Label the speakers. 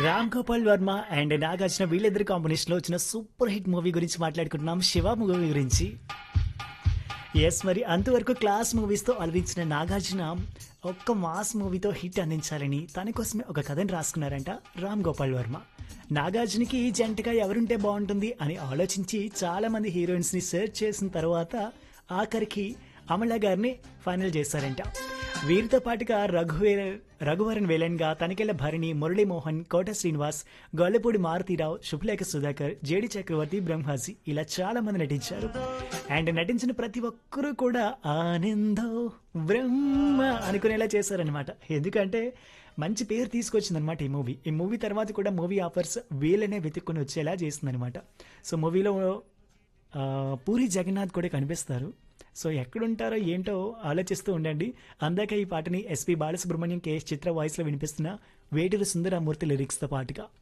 Speaker 1: Ram Gopal Varma and Nagarjuna వీళ్ళిద్దరి combination లో వచ్చిన సూపర్ హిట్ మూవీ గురించి మాట్లాడుకుంటున్నాం శివ మూవీ గురించి ఎస్ మరి అంతవరకు క్లాస్ మూవీస్ తో అలరించిన నాగార్జున ఒక్క మాస్ మూవీతో హిట్ అందించాలని తన కోసమే ఒక కథను రాసుకున్నారంట రామ్ గోపాల్ వర్మ నాగార్జునకి జంటగా ఎవరుంటే బాగుంటుంది అని ఆలోచించి చాలా మంది హీరోయిన్స్ ని సెర్చ్ చేసిన తర్వాత ఆఖరికి అమల గారిని ఫైనల్ చేశారంట వీరితో పాటుగా రఘువీర రఘువరన్ వేలన్ గా తనికెళ్ల భరణి మురళీమోహన్ కోట శ్రీనివాస్ గొల్లపూడి మారుతీరావు శుభలేఖ సుధాకర్ జేడి చక్రవర్తి బ్రహ్మాజీ ఇలా చాలా మంది నటించారు అండ్ నటించిన ప్రతి ఒక్కరూ కూడా ఆనందో బ్రహ్మ అనుకునేలా చేశారనమాట ఎందుకంటే మంచి పేరు తీసుకొచ్చిందనమాట ఈ మూవీ ఈ మూవీ తర్వాత కూడా మూవీ ఆఫర్స్ వీళ్ళనే వెతుక్కుని వచ్చేలా చేసిందనమాట సో మూవీలో ఆ, పూరి జగన్నాథ్ కూడా కనిపిస్తారు సో ఎక్కడుంటారో ఏంటో ఆలోచిస్తూ ఉండండి అందాక ఈ పాటని ఎస్పి బాలసుబ్రహ్మణ్యం కేఎస్ చిత్ర వాయిస్లో వినిపిస్తున్న వేటూరు సుందరమూర్తి లిరిక్స్తో పాటుగా